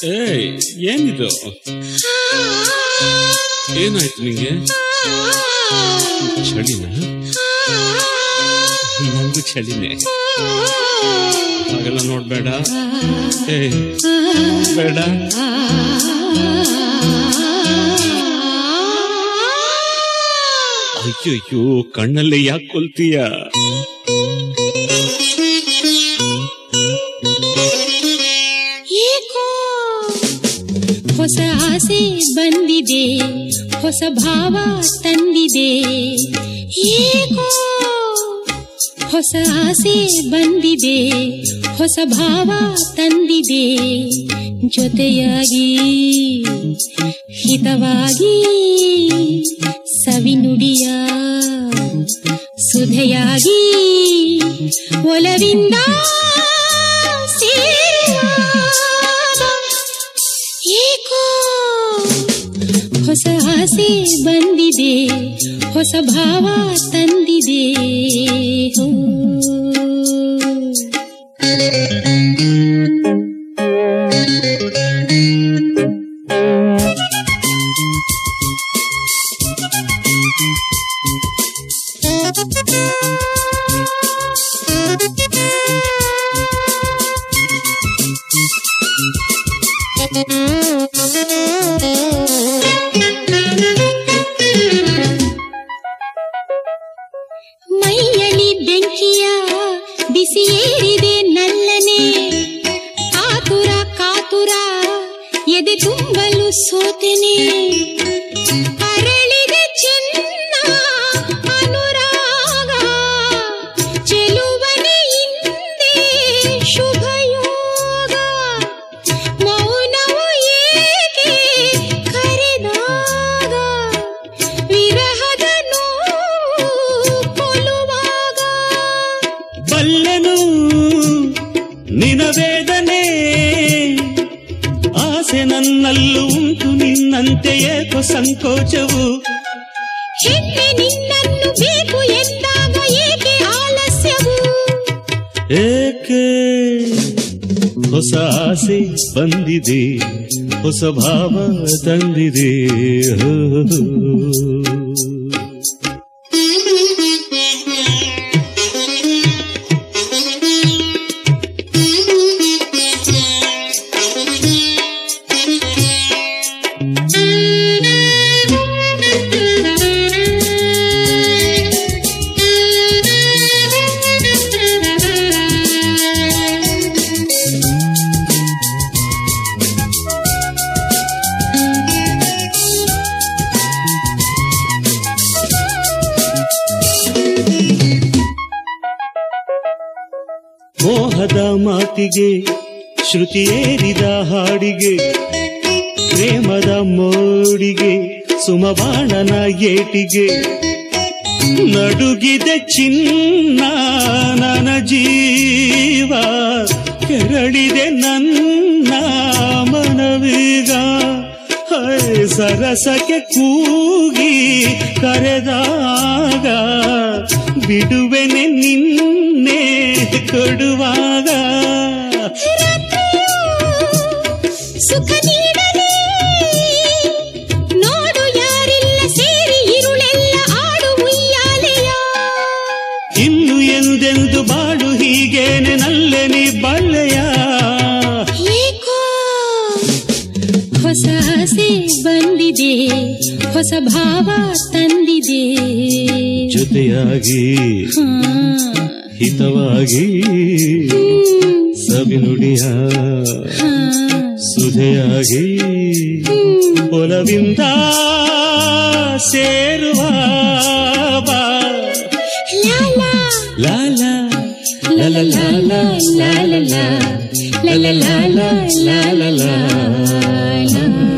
ಏಯ್ ಏನಿದು ಏನಾಯ್ತು ನಿಂಗೆ ಚಳಿನ ನಂಗೂ ಚಳಿನೇ ಹಾಗೆಲ್ಲ ನೋಡ್ಬೇಡ ಏಯ್ ಬೇಡ ಅಯ್ಯಯ್ಯೋ ಕಣ್ಣಲ್ಲಿ ಯಾಕೆ ಕೊಲ್ತೀಯ ಏಕೋ ಹೊಸ ಆಸೆ ಬಂದಿದೆ ಹೊಸ ಭಾವ ತಂದಿದೆ ಏಕೋ ಹೊಸ ಆಸೆ ಬಂದಿದೆ ಹೊಸ ಭಾವ ತಂದಿದೆ ಜೊತೆಯಾಗಿ ಹಿತವಾಗಿ ಸವಿನುಡಿಯ ಸುಧೆಯಾಗಿ ಒಲವಿಂದ ಸೇರುವ ಏಕೋ ಹೊಸ ಆಸೆ ಬಂದಿದೆ ಹೊಸ ಭಾವ ತಂದಿದೆ ಹೋ. ಮೈಯಳಿ ಬೆಂಕಿಯ ಬಿಸಿ ಏರಿದೆ ನಲ್ಲನೆ ಆತುರ ಕಾತುರ ಎದೆ ತುಂಬಲು ಸೋತೆನೆ ಅರಳಿದೆ ಚಿನ್ನ ಅನುರಾಗ ಚೆಲುವನೆ ಹಿಂದೆ ಶುಭಯೋಗ ಮೌನವು ಏಕೆ ಕರೆದಾಗ ವಿರಹದ ನೋವು ಕೊಲುವಾಗ ಬಲ್ಲೆನು ನಿನ ವೇದನೆ ಆಸೆ ನನ್ನಲ್ಲೂ ಉಂಟು ನಿನ್ನಂತೆ ಏಕೋ ಸಂಕೋಚವು ಹೆಣ್ಣೆ ನಿನ್ನನ್ನು ಬೇಕು ಎಂದಾಗ ಏಕೆ ಆಲಸ್ಯವು ಏಕೆ ಹೊಸ ಆಸೆ ಬಂದಿದೆ ಹೊಸ ಭಾವ ತಂದಿದೆ ಹೋ. ಮೋಹದ ಮಾತಿಗೆ ಶ್ರುತಿಯೇರಿದ ಹಾಡಿಗೆ ಪ್ರೇಮದ ಮೋಡಿಗೆ ಸುಮಬಾಣನ ಏಟಿಗೆ ನಡುಗಿದೆ ಚಿನ್ನ ನನ್ನ ಜೀವ ಕೆರಳಿದೆ ನನ್ನ ಮನವೀಗ ಹೈ ಸರಸಕ್ಕೆ ಕೂಗಿ ಕರೆದಾಗ ಬಿಡುವೆನೆ ನಿನ್ನೆ ಕೊಡುವಾಗ ಸುಖ ನೀಡಲಿ ನೋಡು ಯಾರಿಲ್ಲ ಸೇರಿ ಇರುಳೆಲ್ಲ ಆಡು ಉಯ್ಯಾಲೆಯ ಇನ್ನು ಎಂದೆಂದು ಬಾಡು ಹೀಗೇನೆ ನಲ್ಲೆನಿ ಬಳ್ಳೆಯ ಏಕೋ ಹೊಸ ಆಸೆ ಬಂದಿದೆ ಹೊಸ ಭಾವ ತಂದಿದೆ ಜೊತೆಯಾಗಿ ಹಾ. ಹಿತವಾಗಿ ಹ್ಮ್. ಸವಿನುಡಿಯ ಹಾ. ಸುಧೆಯಾಗಿ ಹ್ಮ್. ಒಲವಿಂದ ಸೇರುವ ಬಾ. ಲಾಲಾ ಲಾಲ ಲಲ ಲಾಲ ಲಾಲ ಲಾ. ಲಲ ಲಾಲ ಲಾಲ ಲಾ.